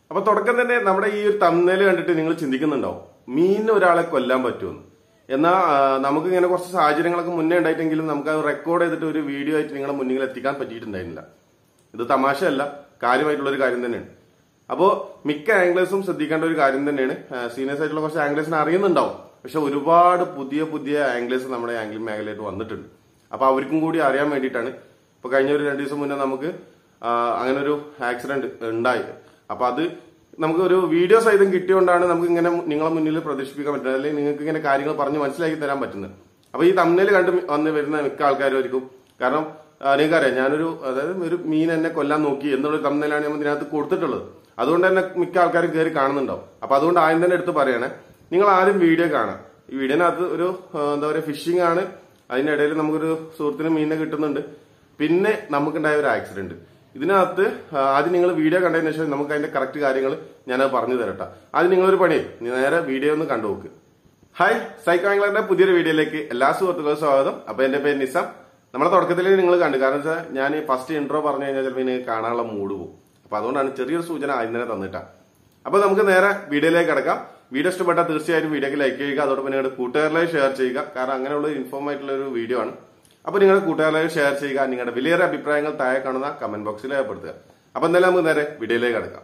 അപ്പൊ തുടക്കം തന്നെ നമ്മുടെ ഈ ഒരു തമ്മില് കണ്ടിട്ട് നിങ്ങൾ ചിന്തിക്കുന്നുണ്ടാവും മീനിന് ഒരാളെ കൊല്ലാൻ പറ്റുമെന്ന് എന്നാൽ നമുക്ക് ഇങ്ങനെ കുറച്ച് സാഹചര്യങ്ങളൊക്കെ മുന്നേ ഉണ്ടായിട്ടെങ്കിലും നമുക്ക് അത് റെക്കോർഡ് ചെയ്തിട്ട് ഒരു വീഡിയോ ആയിട്ട് നിങ്ങളുടെ മുന്നിൽ എത്തിക്കാൻ പറ്റിയിട്ടുണ്ടായിരുന്നില്ല ഇത് തമാശയല്ല കാര്യമായിട്ടുള്ള ഒരു കാര്യം തന്നെയാണ് അപ്പോൾ മിക്ക ആംഗ്ലേഴ്സും ശ്രദ്ധിക്കേണ്ട ഒരു കാര്യം തന്നെയാണ് സീനിയേഴ്സ് ആയിട്ടുള്ള കുറച്ച് ആംഗ്ലേഴ്സിനെ അറിയുന്നുണ്ടാവും പക്ഷെ ഒരുപാട് പുതിയ പുതിയ ആംഗ്ലേഴ്സ് നമ്മുടെ ആംഗ്ലിംഗ് മേഖലയായിട്ട് വന്നിട്ടുണ്ട് അപ്പൊ അവർക്കും കൂടി അറിയാൻ വേണ്ടിയിട്ടാണ് ഇപ്പൊ കഴിഞ്ഞ ഒരു രണ്ടു ദിവസം മുന്നേ നമുക്ക് ആ, അങ്ങനെ ഒരു ആക്സിഡന്റ് ഉണ്ടായി അപ്പൊ അത് നമുക്ക് ഒരു വീഡിയോ സഹിതം കിട്ടിയോണ്ടാണ് നമുക്ക് ഇങ്ങനെ നിങ്ങളെ മുന്നിൽ പ്രദർശിപ്പിക്കാൻ പറ്റുന്നത് അല്ലെങ്കിൽ നിങ്ങൾക്ക് ഇങ്ങനെ കാര്യങ്ങൾ പറഞ്ഞ് മനസ്സിലാക്കി തരാൻ പറ്റുന്നത് അപ്പൊ ഈ തമ്മിൽ കണ്ട് വന്ന് വരുന്ന മിക്ക ആൾക്കാരും കാരണം ആ, നിങ്ങൾക്കറിയാം ഞാനൊരു അതായത് ഒരു മീൻ എന്നെ കൊല്ലാൻ നോക്കി എന്നുള്ള തമ്മിലാണ് ഞാൻ ഇതിനകത്ത് കൊടുത്തിട്ടുള്ളത് അതുകൊണ്ട് തന്നെ മിക്ക ആൾക്കാരും കയറി കാണുന്നുണ്ടാവും അപ്പൊ അതുകൊണ്ട് ആദ്യം തന്നെ എടുത്ത് പറയണേ നിങ്ങൾ ആദ്യം വീഡിയോ കാണാം ഈ വീഡിയോനകത്ത് ഒരു ആ, എന്താ പറയുക ഫിഷിംഗ് ആണ് അതിനിടയിൽ നമുക്കൊരു സുഹൃത്തിന് മീനിനെ കിട്ടുന്നുണ്ട് പിന്നെ നമുക്കുണ്ടായ ഒരു ആക്സിഡന്റ് ഇതിനകത്ത് ആ, ആദ്യം നിങ്ങൾ വീഡിയോ കണ്ടതിന് ശേഷം നമുക്ക് അതിന്റെ കറക്റ്റ് കാര്യങ്ങൾ ഞാനത് പറഞ്ഞു തരട്ടെ ആദ്യം നിങ്ങളൊരു പണി നീ നേരെ വീഡിയോ ഒന്ന് കണ്ടു നോക്ക് ഹായ് സൈക്കോ ആംഗ്ലറിന്റെ പുതിയൊരു വീഡിയോയിലേക്ക് എല്ലാ സുഹൃത്തുക്കൾക്കും സ്വാഗതം അപ്പൊ എന്റെ പേര് നിസാം നമ്മളെ തുടക്കത്തിൽ നിങ്ങൾ കണ്ടു കാരണം വെച്ചാൽ ഞാൻ ഫസ്റ്റ് ഇൻട്രോ പറഞ്ഞു കഴിഞ്ഞാൽ ചിലപ്പോൾ നിങ്ങൾക്ക് കാണാനുള്ള മൂഡ് പോകും അപ്പൊ അതുകൊണ്ടാണ് ചെറിയൊരു സൂചന ആദ്യം തന്നെ തന്നിട്ടാ അപ്പൊ നമുക്ക് നേരെ വീഡിയോയിലേക്ക് കിടക്കാം വീഡിയോ ഇഷ്ടപ്പെട്ടാൽ തീർച്ചയായിട്ടും വീഡിയോക്ക് ലൈക്ക് ചെയ്യുക അതോടൊപ്പം നിങ്ങളുടെ കൂട്ടുകാരിലേക്ക് ഷെയർ ചെയ്യുക കാരണം അങ്ങനെയുള്ള ഇൻഫോം ആയിട്ടുള്ള ഒരു വീഡിയോ ആണ് അപ്പൊ നിങ്ങളുടെ കൂട്ടുകാരിലേക്ക് ഷെയർ ചെയ്യുക നിങ്ങളുടെ വലിയൊരു അഭിപ്രായങ്ങൾ താഴെ കാണുന്ന കമന്റ് ബോക്സിൽ രേഖപ്പെടുത്തുക അപ്പൊ എന്തായാലും നമുക്ക് നേരെ വീഡിയോയിലേക്ക് കിടക്കാം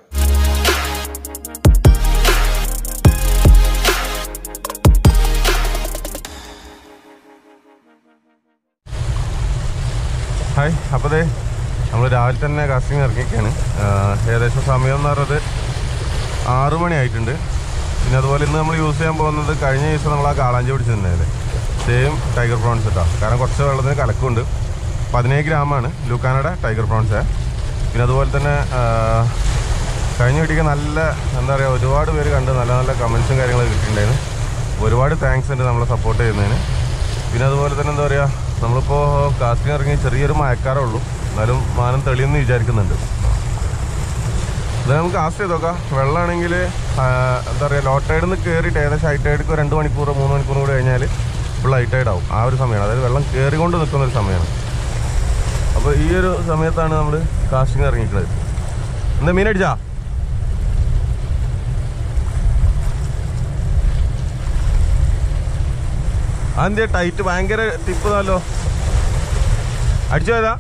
ഹായ് അപ്പോൾ ദേ നമ്മൾ രാവിലെ തന്നെ കാസ്റ്റിംഗ് ഇറങ്ങിയൊക്കെയാണ് ഏകദേശം സമയം എന്ന് പറയുന്നത് ആറു മണി ആയിട്ടുണ്ട് പിന്നെ അതുപോലെ ഇന്ന് നമ്മൾ യൂസ് ചെയ്യാൻ പോകുന്നത് കഴിഞ്ഞ ദിവസം നമ്മൾ ആ കാളാഞ്ചി പിടിച്ചിട്ടുണ്ടായില്ലേ സെയിം ടൈഗർ പ്രോൺസ് കേട്ടോ കാരണം കുറച്ച് വെള്ളത്തിന് കലക്കുണ്ട് പതിനേഴ് ഗ്രാമാണ് ലൂക്കാനയുടെ ടൈഗർ പ്രോൺസ് പിന്നെ അതുപോലെ തന്നെ ആ, കഴിഞ്ഞ വീട്ടിക്ക് നല്ല എന്താ പറയുക ഒരുപാട് പേര് കണ്ട് നല്ല നല്ല കമൻസും കാര്യങ്ങളൊക്കെ കിട്ടിയിട്ടുണ്ടായിരുന്നു ഒരുപാട് താങ്ക്സ് ഉണ്ട് നമ്മളെ സപ്പോർട്ട് ചെയ്യുന്നതിന് പിന്നെ അതുപോലെ തന്നെ എന്താ പറയുക നമ്മളിപ്പോൾ കാസ്റ്റിംഗ് ഇറങ്ങി ചെറിയൊരു മയക്കാറേ ഉള്ളൂ എന്നാലും മാനം തെളിയെന്ന് വിചാരിക്കുന്നുണ്ട് ഇത് നമുക്ക് കാസ്റ്റ് ചെയ്ത് നോക്കാം വെള്ളമാണെങ്കിൽ എന്താ പറയുക ലോ ടൈഡിൽ നിന്ന് കയറിയിട്ട് ഏകദേശം ഹൈ ടൈഡിക്ക് രണ്ട് മണിക്കൂർ മൂന്ന് മണിക്കൂർ കൂടി കഴിഞ്ഞാൽ ഫുൾ ഹൈ ടൈഡ് ആവും ആ ഒരു സമയമാണ് അതായത് വെള്ളം കയറിക്കൊണ്ട് നിൽക്കുന്ന ഒരു സമയമാണ് അപ്പോൾ ഈ ഒരു സമയത്താണ് നമ്മൾ കാസ്റ്റിംഗ് ഇറങ്ങിയിട്ടുള്ളത് എന്താ മീൻ അടിച്ചാ അതെന്താ ടൈറ്റ് ഭയങ്കര ടിപ്പ് നല്ലോ അടിച്ചു പോയതാ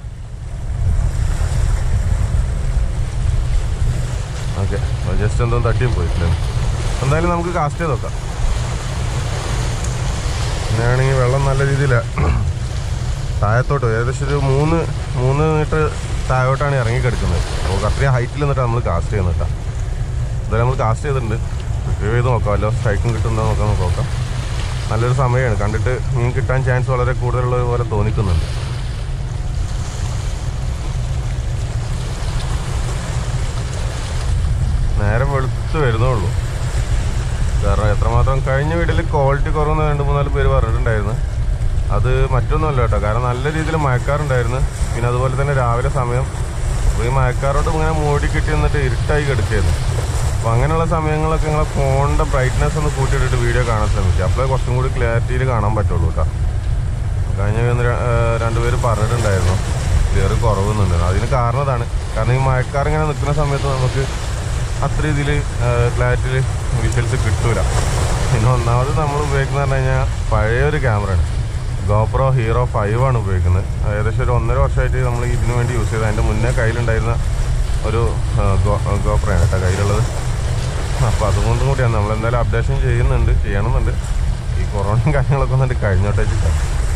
ഓക്കെ ജസ്റ്റ് എന്തോ തട്ടിയും പോയിട്ടില്ല എന്തായാലും നമുക്ക് കാസ്റ്റ് ചെയ്ത് നോക്കാം പിന്നെയാണെങ്കിൽ വെള്ളം നല്ല രീതിയിൽ താഴത്തോട്ട് ഏകദേശം ഒരു മൂന്ന് മൂന്ന് മീറ്റർ താഴോട്ടാണ് ഇറങ്ങിക്കിടക്കുന്നത് അപ്പോൾ അത്രയും ഹൈറ്റിൽ നിന്നിട്ട് നമ്മൾ കാസ്റ്റ് ചെയ്യുന്നത് കേട്ടോ എന്തായാലും നമ്മൾ കാസ്റ്റ് ചെയ്തിട്ടുണ്ട് റിവ്യൂ ചെയ്ത് നോക്കാം വല്ലോ സ്ട്രൈക്കും കിട്ടുന്നോ നോക്കാം നമുക്ക് നോക്കാം നല്ലൊരു സമയമാണ് കണ്ടിട്ട് മീൻ കിട്ടാൻ ചാൻസ് വളരെ കൂടുതലുള്ളത് പോലെ തോന്നിക്കുന്നുണ്ട് നേരം വെളുത്ത് വരുന്നുള്ളൂ കാരണം എത്രമാത്രം കഴിഞ്ഞ വീട്ടിൽ ക്വാളിറ്റി കുറവെന്ന് രണ്ട് മൂന്നാല് പേര് പറഞ്ഞിട്ടുണ്ടായിരുന്നു അത് മറ്റൊന്നുമല്ല കേട്ടോ കാരണം നല്ല രീതിയിൽ മഴക്കാറുണ്ടായിരുന്നു പിന്നെ അതുപോലെ തന്നെ രാവിലെ സമയം അപ്പോൾ ഈ മഴക്കാരോട്ട് ഇങ്ങനെ മൂടി കിട്ടി നിന്നിട്ട് ഇരുട്ടായി കിടക്കുകയായിരുന്നു അപ്പോൾ അങ്ങനെയുള്ള സമയങ്ങളൊക്കെ നിങ്ങളെ ഫോണിൻ്റെ ബ്രൈറ്റ്നെസ് ഒന്ന് കൂട്ടിയിട്ടിട്ട് വീഡിയോ കാണാൻ ശ്രമിക്കുക അപ്പോഴേ കുറച്ചും കൂടി ക്ലാരിറ്റിയിൽ കാണാൻ പറ്റുള്ളൂ കേട്ടോ കഴിഞ്ഞ ഒന്ന് ര- ഏഹ് രണ്ടുപേര് പറഞ്ഞിട്ടുണ്ടായിരുന്നു ക്ലിയർ കുറവുന്നുണ്ട് അതിന് കാരണം അതാണ് കാരണം ഈ മഴക്കാർ ഇങ്ങനെ നിൽക്കുന്ന സമയത്ത് നമുക്ക് അത്ര രീതിയിൽ ക്ലാരിറ്റിയിൽ വിഷ്വൽസ് കിട്ടൂല പിന്നെ ഒന്നാമത് നമ്മൾ ഉപയോഗിക്കുന്നത് പറഞ്ഞു കഴിഞ്ഞാൽ പഴയൊരു ക്യാമറയാണ് ഗോപ്രോ ഹീറോ ഫൈവ് ആണ് ഉപയോഗിക്കുന്നത് ഏകദേശം ഒരു ഒന്നര വർഷമായിട്ട് നമ്മൾ ഇതിനു വേണ്ടി യൂസ് ചെയ്ത് അതിൻ്റെ മുന്നേ കയ്യിലുണ്ടായിരുന്ന ഒരു ഗോപ്രയാണ് കേട്ടോ കയ്യിലുള്ളത് അപ്പോൾ അതുകൊണ്ടും കൂടിയാണ് നമ്മൾ എന്തായാലും അപ്ഡേഷൻ ചെയ്യുന്നുണ്ട് ചെയ്യണമെന്നുണ്ട് ഈ കൊറോണയും കാര്യങ്ങളൊക്കെ ഒന്നിട്ട് കഴിഞ്ഞോട്ടെ വെച്ചിട്ടാണ്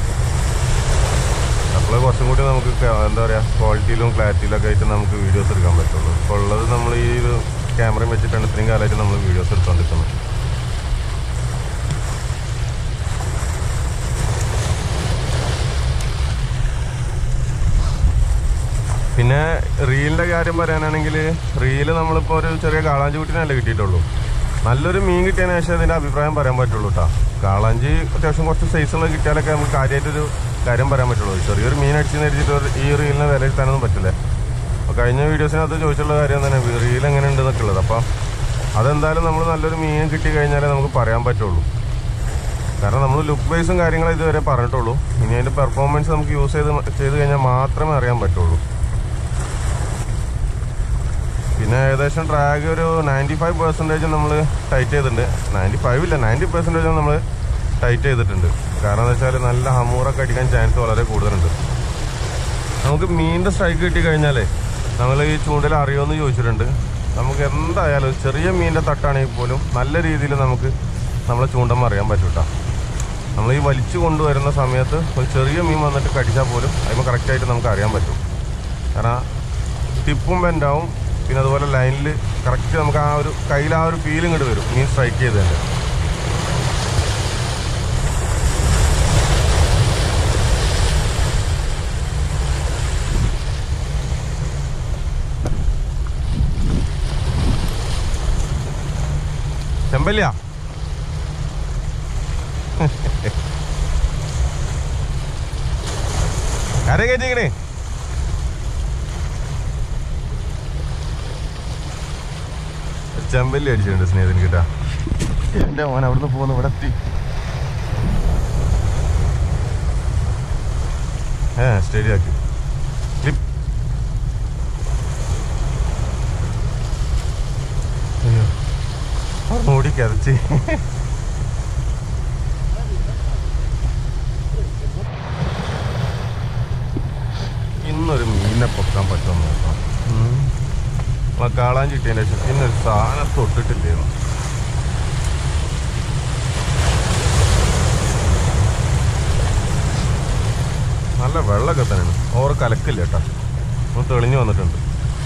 അപ്പോൾ കുറച്ചും കൂടി നമുക്ക് ക- എന്താ പറയുക ക്വാളിറ്റിയിലും ക്ലാരിറ്റിയിലും ഒക്കെ ആയിട്ട് നമുക്ക് വീഡിയോസ് എടുക്കാൻ പറ്റുള്ളൂ ഇപ്പോൾ ഉള്ളത് നമ്മൾ ഈ ഒരു ക്യാമറയും വെച്ചിട്ടാണ് ഇത്രയും കാലമായിട്ട് നമ്മൾ വീഡിയോസ് എടുത്തുകൊണ്ടിരിക്കുന്നത് പിന്നെ റീലിൻ്റെ കാര്യം പറയാനാണെങ്കിൽ റീല് നമ്മളിപ്പോൾ ഒരു ചെറിയ കാളാഞ്ചി കുട്ടീനല്ലേ കിട്ടിയിട്ടുള്ളൂ നല്ലൊരു മീൻ കിട്ടിയതിന് ശേഷം അതിൻ്റെ അഭിപ്രായം പറയാൻ പറ്റുള്ളൂ കേട്ടോ കാളാഞ്ചി അത്യാവശ്യം കുറച്ച് സൈസുള്ള കിട്ടിയാലൊക്കെ നമുക്ക് കാര്യമായിട്ടൊരു കാര്യം പറയാൻ പറ്റുള്ളൂ ചെറിയൊരു മീൻ അടിച്ചെന്ന് വെച്ചിട്ട് ഒരു- ഈ റീലിനെ വിലയിരുത്താനൊന്നും പറ്റില്ല അപ്പോൾ കഴിഞ്ഞ വീഡിയോസിനകത്ത് ചോദിച്ചുള്ള കാര്യം തന്നെ റീൽ എങ്ങനെ ഉണ്ട് എന്നൊക്കെ ഉള്ളത് അപ്പം അതെന്തായാലും നമ്മൾ നല്ലൊരു മീൻ കിട്ടി കഴിഞ്ഞാലേ നമുക്ക് പറയാൻ പറ്റുള്ളൂ കാരണം നമ്മൾ ലുക്ക് വൈസും കാര്യങ്ങളും ഇതുവരെ പറഞ്ഞിട്ടുള്ളൂ ഇനി അതിൻ്റെ പെർഫോമൻസ് നമുക്ക് യൂസ് ചെയ്ത് ചെയ്ത് കഴിഞ്ഞാൽ മാത്രമേ അറിയാൻ പറ്റുള്ളൂ പിന്നെ ഏകദേശം ഡ്രാഗ് ഒരു നയൻറ്റി ഫൈവ് പെർസെൻറ്റേജ് നമ്മൾ ടൈറ്റ് ചെയ്തിട്ടുണ്ട് നയൻറ്റി ഫൈവ് ഇല്ല നയൻറ്റി പെർസെൻറ്റേജ് നമ്മൾ ടൈറ്റ് ചെയ്തിട്ടുണ്ട് കാരണം എന്താ വെച്ചാൽ നല്ല ഹമൂറൊക്കെ അടിക്കാൻ ചാൻസ് വളരെ കൂടുതലുണ്ട് നമുക്ക് മീനിൻ്റെ സ്ട്രൈക്ക് കിട്ടി കഴിഞ്ഞാലേ നമ്മൾ ഈ ചൂണ്ടൽ അറിയുമെന്ന് ചോദിച്ചിട്ടുണ്ട് നമുക്ക് എന്തായാലും ചെറിയ മീനിൻ്റെ തട്ടാണെങ്കിൽ പോലും നല്ല രീതിയിൽ നമുക്ക് നമ്മളെ ചൂണ്ടമ്മ അറിയാൻ പറ്റും കേട്ടോ നമ്മൾ ഈ വലിച്ചു കൊണ്ടുവരുന്ന സമയത്ത് ഒരു ചെറിയ മീൻ വന്നിട്ട് കടിച്ചാൽ പോലും അതിന് കറക്റ്റായിട്ട് നമുക്ക് അറിയാൻ പറ്റും കാരണം ടിപ്പും ബെൻഡാവും പിന്നെ അതുപോലെ ലൈനിൽ കറക്റ്റ് നമുക്ക് ആ ഒരു കയ്യിൽ ആ ഒരു ഫീലിംഗ് ഇങ്ങോട്ട് വരും മീൻ സ്ട്രൈക്ക് ചെയ്തതിൻ്റെ ചെമ്പല്ല കര കയറ്റിക്കണേ ചെമ്പല്ലി അടിച്ചിട്ടുണ്ട് സ്നേഹിതൻ കേട്ടാ എന്റെ മോൻ അവിടുന്ന് പോന്ന് ഇവിടെ എത്തി ഏ സ്റ്റേഡിയാക്കി ക്ലിപ്പ് അയ്യോ ഓടി കരച്ച് ഇന്നൊരു മീനിനെ പൊക്കാൻ പറ്റുമെന്ന് നോക്കാം ഉം. ആ കാളാൻ ചിട്ടിയതിന്റെ ശേഷം ഇന്നൊരു സാധനം തൊട്ടിട്ടില്ലായിരുന്നു നല്ല വെള്ളമൊക്കെ തന്നെയാണ് ഓവർ കലക്കില്ല കേട്ടോ ഒന്ന് തെളിഞ്ഞു വന്നിട്ടുണ്ട്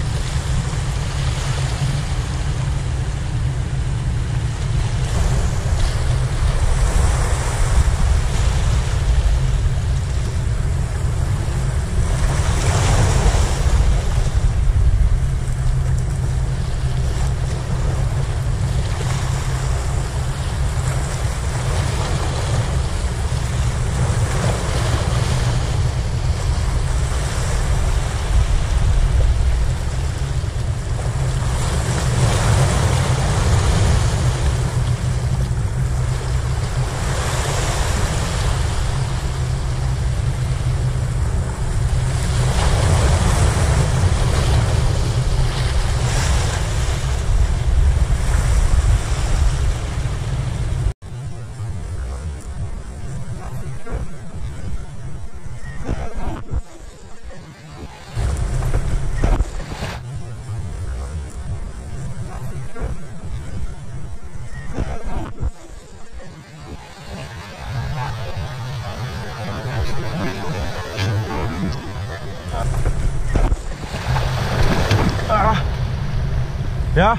Ja.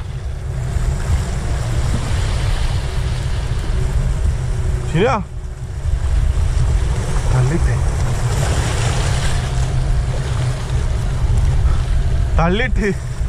ശരിയാ തള്ളിട്ട് തള്ളിട്ട്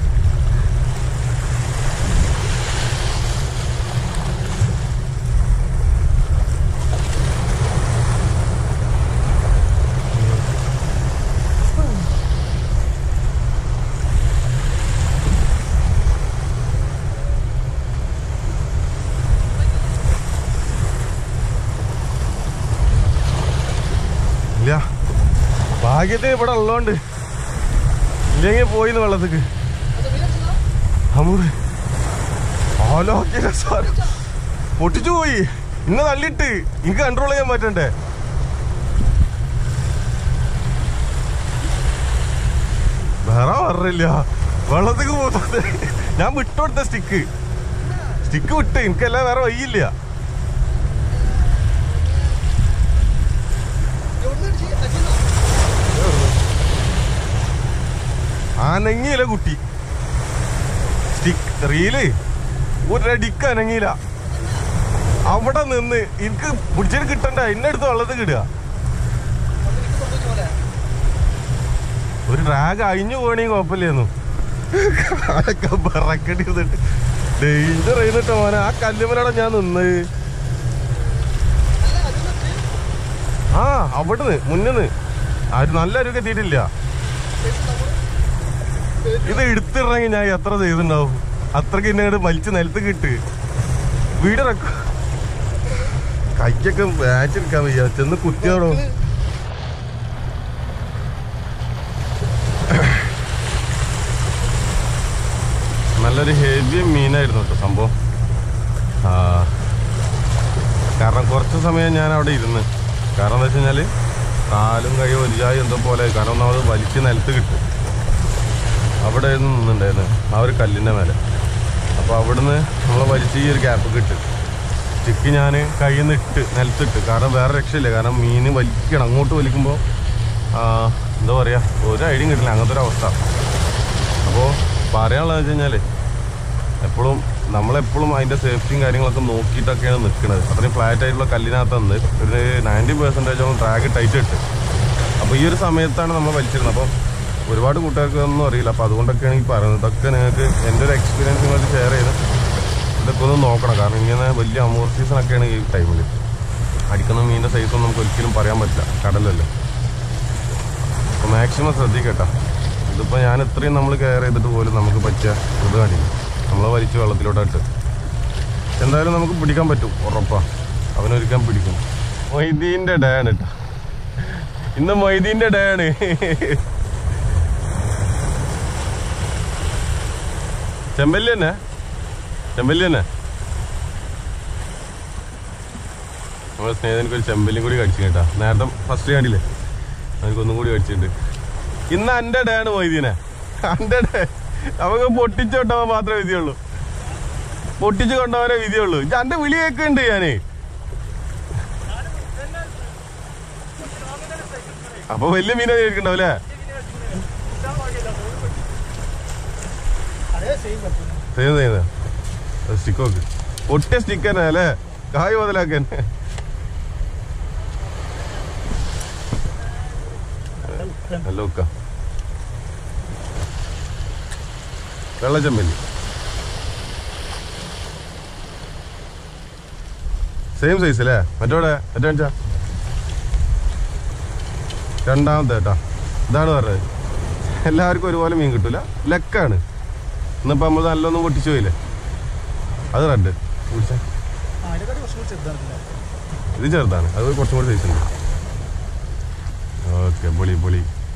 ഇല്ല ഭാഗ്യത്തിന് ഇവിടെ ഉള്ളോണ്ട് ഇല്ലെങ്കിൽ പോയിന്ന് വെള്ളത്തേക്ക് അമൂറ് ആലോക്കിയ രസാണ് പൊട്ടിച്ചു പോയി ഇന്ന് തള്ളിയിട്ട് എനിക്ക് കൺട്രോൾ ചെയ്യാൻ പറ്റണ്ടേ വേറെ പറഞ്ഞില്ല വെള്ളത്തേക്ക് പോകുന്നത് ഞാൻ വിട്ടുകൊടുത്ത സ്റ്റിക്ക് സ്റ്റിക്ക് വിട്ട് എനിക്കല്ല വേറെ വയ്യില്ല അനങ്ങിയില്ല കുട്ടി സ്റ്റിക്ക് റീല് ഒരടിക്ക് അനങ്ങിയില്ല അവിടെ നിന്ന് എനിക്ക് പിടിച്ചിട്ട് കിട്ടണ്ട എന്നെ എടുത്ത് വെള്ളത്തിൽ കിടുക ഒരു ഡ്രാഗ് അഴിഞ്ഞു പോകണെങ്കിൽ കുഴപ്പമില്ലായിരുന്നു കാലൊക്കെ വിറക്കടി ഇരുന്നിട്ട് ഡേഞ്ചർ ചെയ്തിട്ട് മോനെ ആ കല്ലുമലാണ് ഞാൻ നിന്ന് ആ അവിടുന്ന് മുന്നിന്ന് ആരും നല്ല അരുക്ക് എത്തിയിട്ടില്ല ഇത് എടുത്തിടണമെങ്കിൽ ഞാൻ എത്ര ചെയ്തിട്ടുണ്ടാവും അത്രക്ക് എന്നെ അങ്ങോട്ട് വലിച്ച് നിലത്ത് കിട്ട് വീട് റെക്കോ കൈക്കൊക്കെ വാച്ചെടുക്കാൻ വയ്യ ചെന്ന് കുത്തിയോടോ നല്ലൊരു ഹെവി മീനായിരുന്നു കേട്ടോ സംഭവം ആ, കാരണം കുറച്ച് സമയം ഞാൻ അവിടെ ഇരുന്ന് കാരണം എന്താ വെച്ച് കഴിഞ്ഞാല് കാലും കൈയോ ഒലിയായി എന്തോ പോലെ കാരണം ഒന്നാമത് വലിച്ച് നിലത്ത് കിട്ടും അവിടെ ആയിരുന്നു നിന്നുണ്ടായിരുന്നു ആ ഒരു കല്ലിൻ്റെ മേലെ അപ്പോൾ അവിടുന്ന് നമ്മളെ വലിച്ച് ഈ ഒരു ഗ്യാപ്പ് കിട്ടും സ്റ്റിക്ക് ഞാൻ കയ്യിൽ നിന്ന് ഇട്ട് നിലത്തിട്ട് കാരണം വേറെ രക്ഷയില്ല കാരണം മീൻ വലിക്കണം അങ്ങോട്ട് വലിക്കുമ്പോൾ എന്താ പറയുക ഒരു ഐഡിയും കിട്ടില്ല അങ്ങനത്തെ ഒരു അവസ്ഥ അപ്പോൾ പറയാനുള്ളത് വെച്ച് കഴിഞ്ഞാൽ എപ്പോഴും നമ്മളെപ്പോഴും അതിൻ്റെ സേഫ്റ്റിയും കാര്യങ്ങളൊക്കെ നോക്കിയിട്ടൊക്കെയാണ് നിൽക്കുന്നത് അത്രയും ഫ്ലാറ്റ് ആയിട്ടുള്ള കല്ലിനകത്ത് നിന്ന് ഒരു നയൻറ്റി പെർസെൻറ്റേജോളം ട്രാക്ക് ടൈറ്റ് ഇട്ട് അപ്പോൾ ഈ ഒരു സമയത്താണ് നമ്മൾ വലിച്ചിരുന്നത് അപ്പോൾ ഒരുപാട് കൂട്ടുകാർക്ക് ഒന്നും അറിയില്ല അപ്പോൾ അതുകൊണ്ടൊക്കെയാണ് ഈ പറയുന്നത് ഇതൊക്കെ നിങ്ങൾക്ക് എൻ്റെ ഒരു എക്സ്പീരിയൻസ് നിങ്ങൾക്ക് ഷെയർ ചെയ്ത് ഇതൊക്കെ ഒന്ന് നോക്കണം കാരണം ഇങ്ങനെ വലിയ അമൂർ സീസണൊക്കെയാണ് ഈ ടൈമിൽ അടിക്കുന്ന മീനിൻ്റെ സൈസൊന്നും നമുക്ക് ഒരിക്കലും പറയാൻ പറ്റില്ല കടലല്ലേ അപ്പോൾ മാക്സിമം ശ്രദ്ധിക്കട്ടോ ഇതിപ്പോൾ ഞാൻ ഇത്രയും നമ്മൾ കെയർ ചെയ്തിട്ട് പോലും നമുക്ക് പറ്റിയ ഇത് കാണില്ല നമ്മൾ വലിച്ച് വെള്ളത്തിലോട്ട് എന്തായാലും നമുക്ക് പിടിക്കാൻ പറ്റും ഉറപ്പാ അവനൊരിക്കാൻ പിടിക്കും മൊയ്തീൻ്റെ ഡേ ആണ് കേട്ടോ ഇന്ന് മൊയ്തീൻ്റെ ഡേ ആണ് ചെമ്പല്ലി തന്നെ ചെമ്പല്ലി തന്നെ നമ്മുടെ സ്നേഹിതനക്ക് ഒരു ചെമ്പല്ലിയും കൂടി കടിച്ചു കേട്ടാ നേരത്തെ ഫസ്റ്റ് കണ്ടില്ലേ എനിക്കൊന്നും കൂടി കടിച്ചിട്ടുണ്ട് ഇന്ന് എന്റെ ഡേ ആണ് മൊയ്തീനെ എന്റെ ഡേ നമുക്ക് പൊട്ടിച്ചു കൊണ്ടുപോകാൻ മാത്രമേ വിധിയുള്ളൂ പൊട്ടിച്ചു കൊണ്ടുപോകാനേ വിധിയുള്ളൂ ഇത് എന്റെ വിളി കേൾക്കുന്നുണ്ട് ഞാന് അപ്പൊ വലിയ മീനെ കേൾക്കണ്ടാവും അല്ലേ സെയിം ചെയ്യുന്ന സ്റ്റിക്ക് നോക്ക് ഒട്ടിയ സ്റ്റിക്ക് തന്നെ അല്ലേ കായ് മുതലാക്കാൻ നല്ല ഉക്ക വെള്ളച്ചമ്പല്ലി സെയിം സൈസ് അല്ലേ മറ്റോടെ മറ്റേ കാണിച്ചാ രണ്ടാമത്തെ കേട്ടാ ഇതാണ് പറഞ്ഞത് എല്ലാവർക്കും ഒരുപോലെ മീൻ കിട്ടൂല ലക്കാണ് ഇന്നിപ്പോ നമ്മൾ നല്ലൊന്നും പൊട്ടിച്ചു പോയില്ലേ അത് റെഡ് കുടിച്ചാ ഇത് ചെറുതാണ് അത് കുറച്ചും കൂടി സൈസ് ഉണ്ട് ഓക്കെ പൊളി പൊളി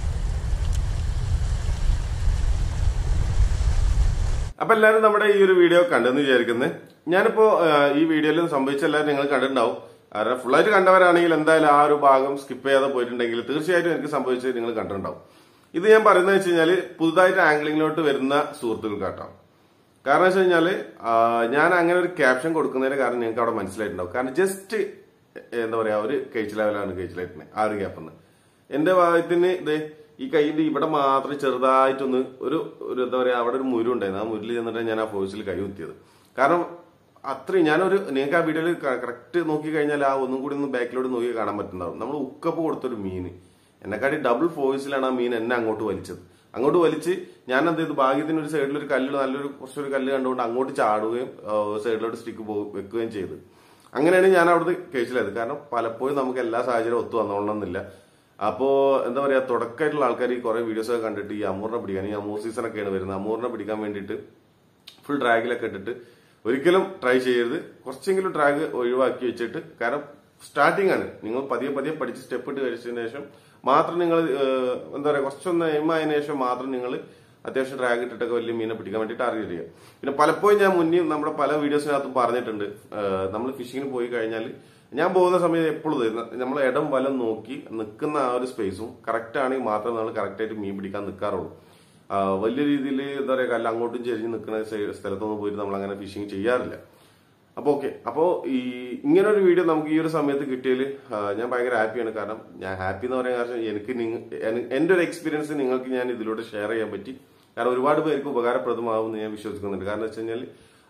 അപ്പൊ എല്ലാരും നമ്മുടെ ഈ ഒരു വീഡിയോ കണ്ടെന്ന് വിചാരിക്കുന്നത് ഞാനിപ്പോ ആ, ഈ വീഡിയോയിൽ സംഭവിച്ച എല്ലാവരും നിങ്ങൾ കണ്ടിട്ടുണ്ടാവും കാരണം ഫുള്ളായിട്ട് കണ്ടവരാണെങ്കിൽ എന്തായാലും ആ ഒരു ഭാഗം സ്കിപ്പ് ചെയ്യാതെ പോയിട്ടുണ്ടെങ്കിൽ തീർച്ചയായിട്ടും എനിക്ക് സംഭവിച്ചത് നിങ്ങൾ കണ്ടിട്ടുണ്ടാവും ഇത് ഞാൻ പറയുന്നത് വെച്ച് കഴിഞ്ഞാല് പുതുതായിട്ട് ആംഗ്ലിങ്ങിലോട്ട് വരുന്ന സുഹൃത്തുക്കൾക്കാട്ടോ കാരണം വെച്ച് കഴിഞ്ഞാല് ആ, ഞാൻ അങ്ങനെ ഒരു ക്യാപ്ഷൻ കൊടുക്കുന്നതിന് കാരണം നിങ്ങൾക്ക് അവിടെ മനസ്സിലായിട്ടുണ്ടാവും കാരണം ജസ്റ്റ് എന്താ പറയാ ഒരു കേച്ച് ലെവലാണ് കേച്ച് ലൈറ്റിന് ആ ഒരു ഗ്യാപ്പ് എന്റെ ഭാഗത്തിന് ഇത് ഈ കൈയിന്റെ ഇവിടെ മാത്രം ചെറുതായിട്ടൊന്ന് ഒരു ഒരു എന്താ പറയാ അവിടെ ഒരു മുരു ഉണ്ടായിരുന്നു ആ മുരിൽ ചെന്നിട്ട് ഞാൻ ആ ഫോഴ്സിൽ കൈ കുത്തിയത് കാരണം അത്രയും ഞാനൊരു നിങ്ങൾക്ക് ആ വീഡിയോയിൽ കറക്റ്റ് നോക്കി കഴിഞ്ഞാൽ ആ ഒന്നും കൂടി ഒന്ന് ബാക്കിലോട്ട് നോക്കി കാണാൻ പറ്റുന്നതാവും നമ്മൾ ഉക്കപ്പ് കൊടുത്തൊരു മീൻ എന്നെക്കാട്ടി ഡബിൾ ഫോഴ്സിലാണ് ആ മീൻ എന്നെ അങ്ങോട്ട് വലിച്ചത് അങ്ങോട്ട് വലിച്ച് ഞാൻ എന്ത് ചെയ്തു ഭാഗ്യത്തിന് ഒരു സൈഡിൽ ഒരു കല്ല് നല്ലൊരു കുറച്ചൊരു കല്ല് കണ്ടുകൊണ്ട് അങ്ങോട്ട് ചാടുകയും സൈഡിലോട്ട് സ്റ്റിക്ക് വെക്കുകയും ചെയ്തു അങ്ങനെയാണ് ഞാൻ അവിടുന്ന് കേസിലായത് കാരണം പലപ്പോഴും നമുക്ക് എല്ലാ സാഹചര്യവും ഒത്തു വന്നോളണമെന്നില്ല അപ്പോ എന്താ പറയാ തുടക്കമായിട്ടുള്ള ആൾക്കാർ ഈ കുറെ വീഡിയോസ് ഒക്കെ കണ്ടിട്ട് ഈ അമൂറിനെ പിടിക്കാൻ ഈ അമൂർ സീസൺ ഒക്കെയാണ് വരുന്നത് അമൂറിനെ പിടിക്കാൻ വേണ്ടിയിട്ട് ഫുൾ ഡ്രാഗിലൊക്കെ ഇട്ടിട്ട് ഒരിക്കലും ട്രൈ ചെയ്യരുത് കുറച്ചെങ്കിലും ഡ്രാഗ് ഒഴിവാക്കി വെച്ചിട്ട് കാരണം സ്റ്റാർട്ടിംഗ് ആണ് നിങ്ങൾ പതിയെ പതിയെ പഠിച്ച് സ്റ്റെപ്പ് ഇട്ട് കഴിച്ചതിന് ശേഷം മാത്രം നിങ്ങൾ എന്താ പറയാ കുറച്ചൊന്ന് എയിം ആയതിനു ശേഷം മാത്രം നിങ്ങൾ അത്യാവശ്യം ഡ്രാഗ് ഇട്ടിട്ടൊക്കെ വലിയ മീനെ പിടിക്കാൻ വേണ്ടിയിട്ട് ടാർഗറ്റ് ചെയ്യുക പിന്നെ പലപ്പോഴും ഞാൻ മുന്നേ നമ്മുടെ പല വീഡിയോസിനകത്തും പറഞ്ഞിട്ടുണ്ട് നമ്മൾ ഫിഷിങ്ങിന് പോയി കഴിഞ്ഞാൽ ഞാൻ പോകുന്ന സമയത്ത് എപ്പോഴും നമ്മൾ ഇടം വലം നോക്കി നിൽക്കുന്ന ആ ഒരു സ്പേസും കറക്റ്റ് ആണെങ്കിൽ മാത്രമേ നമ്മൾ കറക്റ്റ് ആയിട്ട് മീൻ പിടിക്കാൻ നിൽക്കാറുള്ളൂ ആ, വലിയ രീതിയിൽ എന്താ പറയുക കല്ല് അങ്ങോട്ടും ചെരിഞ്ഞ് നിൽക്കുന്ന സൈ- സ്ഥലത്തൊന്നും പോയിട്ട് നമ്മൾ അങ്ങനെ ഫിഷിങ് ചെയ്യാറില്ല അപ്പൊ ഓക്കെ അപ്പോ ഈ ഇങ്ങനെ ഒരു വീഡിയോ നമുക്ക് ഈ ഒരു സമയത്ത് കിട്ടിയതിൽ ഞാൻ ഭയങ്കര ഹാപ്പിയാണ് കാരണം ഞാൻ ഹാപ്പി എന്ന് പറയാൻ കാരണം എനിക്ക് നിങ്ങ- എൻ- എന്റെ ഒരു എക്സ്പീരിയൻസ് നിങ്ങൾക്ക് ഞാൻ ഇതിലൂടെ ഷെയർ ചെയ്യാൻ പറ്റി കാരണം ഒരുപാട് പേർക്ക് ഉപകാരപ്രദമാവും എന്ന് ഞാൻ വിശ്വസിക്കുന്നുണ്ട് കാരണം വെച്ച് കഴിഞ്ഞാൽ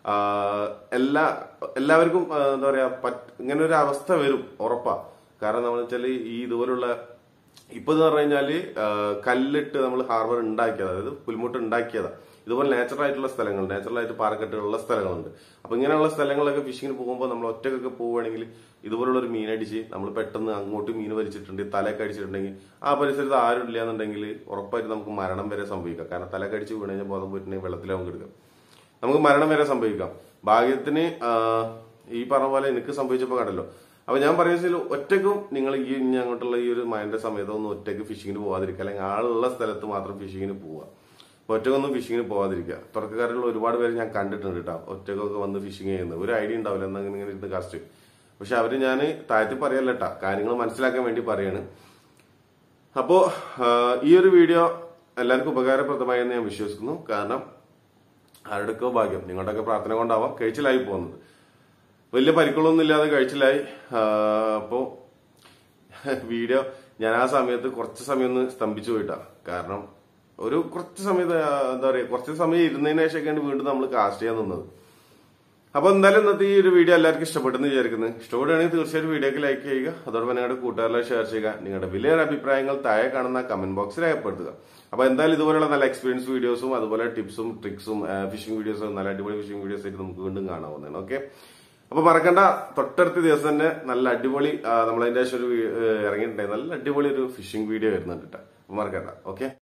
എല്ലാ എല്ലാവർക്കും ആ, എന്താ പറയാ പറ്റ്- ഇങ്ങനെ ഒരു അവസ്ഥ വരും ഉറപ്പാ കാരണം നമ്മൾ വെച്ചാൽ ഈ ഇതുപോലുള്ള ഇപ്പൊ എന്ന് പറഞ്ഞു കഴിഞ്ഞാല് ആ, കല്ലിട്ട് നമ്മൾ ഹാർബർ ഉണ്ടാക്കിയത് അതായത് പുൽമുട്ട് ഉണ്ടാക്കിയതാ ഇതുപോലെ നാച്ചുറൽ ആയിട്ടുള്ള സ്ഥലങ്ങൾ നാച്ചുറൽ ആയിട്ട് പാറക്കെട്ടുള്ള സ്ഥലങ്ങളുണ്ട് അപ്പൊ ഇങ്ങനെയുള്ള സ്ഥലങ്ങളൊക്കെ ഫിഷിങ്ങിന് പോകുമ്പോൾ നമ്മൾ ഒറ്റക്കൊക്കെ പോവുകയാണെങ്കിൽ ഇതുപോലുള്ള ഒരു മീനടിച്ച് നമ്മൾ പെട്ടെന്ന് അങ്ങോട്ട് മീൻ വലിച്ചിട്ടുണ്ടെങ്കിൽ തലയൊക്കെ അടിച്ചിട്ടുണ്ടെങ്കിൽ ആ പരിസരത്ത് ആരും ഇല്ല എന്നുണ്ടെങ്കിൽ ഉറപ്പായിട്ട് നമുക്ക് മരണം വരെ സംഭവിക്കാം കാരണം തലയൊക്കെ അടിച്ച് വീണ് കഴിഞ്ഞാൽ ബോധം പോയിട്ടുണ്ടെങ്കിൽ വെള്ളത്തിലാവും കിടക്കുക നമുക്ക് മരണം വരെ സംഭവിക്കാം ഭാഗ്യത്തിന് ആ, ഈ പറഞ്ഞ പോലെ എനിക്ക് സംഭവിച്ചപ്പോൾ കണ്ടല്ലോ അപ്പൊ ഞാൻ പറയുന്നത് ഒറ്റക്കും നിങ്ങൾ ഈ ഇനി അങ്ങോട്ടുള്ള ഈ ഒരു മഴന്റെ സമയത്ത് ഒന്നും ഒറ്റയ്ക്ക് ഫിഷിങ്ങിന് പോകാതിരിക്കുക അല്ലെങ്കിൽ ആളുള്ള സ്ഥലത്ത് മാത്രം ഫിഷിങ്ങിന് പോവുക അപ്പൊ ഒറ്റക്കൊന്നും ഫിഷിങ്ങിന് പോകാതിരിക്കുക തുടക്കക്കാരുള്ള ഒരുപാട് പേര് ഞാൻ കണ്ടിട്ടുണ്ട് കേട്ടോ ഒറ്റക്കൊക്കെ വന്ന് ഫിഷിങ് ചെയ്യുന്നത് ഒരു ഐഡിയ ഉണ്ടാവില്ല എന്നാ ഇങ്ങനെ ഇങ്ങനെ ഇരുന്ന് കാസ്റ്റ് പക്ഷെ അവര് ഞാൻ താഴ്ത്തി പറയല്ല കേട്ടാ കാര്യങ്ങൾ മനസ്സിലാക്കാൻ വേണ്ടി പറയാണ് അപ്പോ ആ, ഈ ഒരു വീഡിയോ എല്ലാവർക്കും ഉപകാരപ്രദമായി എന്ന് ഞാൻ വിശ്വസിക്കുന്നു കാരണം ആരുടെയൊക്കെ ഭാഗ്യം നിങ്ങളുടെയൊക്കെ പ്രാർത്ഥന കൊണ്ടാവാം കഴിച്ചിലായി പോകുന്നത് വലിയ പരിക്കുകളൊന്നും ഇല്ലാതെ കഴിച്ചിലായി ആ, അപ്പോ വീഡിയോ ഞാൻ ആ സമയത്ത് കുറച്ച് സമയം ഒന്ന് സ്തംഭിച്ചു പോയിട്ടാ കാരണം ഒരു കുറച്ച് സമയത്ത് ആ, എന്താ പറയാ കുറച്ച് സമയം ഇരുന്നതിന് ശേഷമൊക്കെയാണ് വീണ്ടും നമ്മൾ കാസ്റ്റ് ചെയ്യാൻ നിന്നത് അപ്പൊ എന്തായാലും ഇന്നത്തെ ഈ ഒരു വീഡിയോ എല്ലാവർക്കും ഇഷ്ടപ്പെട്ടെന്ന് വിചാരിക്കുന്നു ഇഷ്ടപ്പെടുകയാണെങ്കിൽ തീർച്ചയായിട്ടും വീഡിയോക്ക് ലൈക്ക് ചെയ്യുക അതോടൊപ്പം നിങ്ങളുടെ കൂട്ടുകാരിലെ ഷെയർ ചെയ്യുക നിങ്ങളുടെ വിലയേറെ അഭിപ്രായങ്ങൾ താഴെ കാണുന്ന കമന്റ് ബോക്സിൽ രേഖപ്പെടുത്തുക അപ്പൊ എന്തായാലും ഇതുപോലുള്ള നല്ല എക്സ്പീരിയൻസ് വീഡിയോസും അതുപോലെ ടിപ്സും ട്രിക്സും ഫിഷിംഗ് വീഡിയോസും നല്ല അടിപൊളി ഫിഷിംഗ് വീഡിയോസ് ആയിട്ട് നമുക്ക് വീണ്ടും കാണാവുന്നതാണ് ഓക്കെ അപ്പൊ മറക്കണ്ട തൊട്ടടുത്ത ദിവസം തന്നെ നല്ല അടിപൊളി ആ, നമ്മളതിന്റെ ശേഷം ഒരു വീ- ഏഹ് ഇറങ്ങിയിട്ടുണ്ടായി നല്ല അടിപൊളി ഒരു ഫിഷിംഗ് വീഡിയോ വരുന്നുണ്ട് കേട്ടോ അപ്പൊ മറക്കണ്ട ഓക്കെ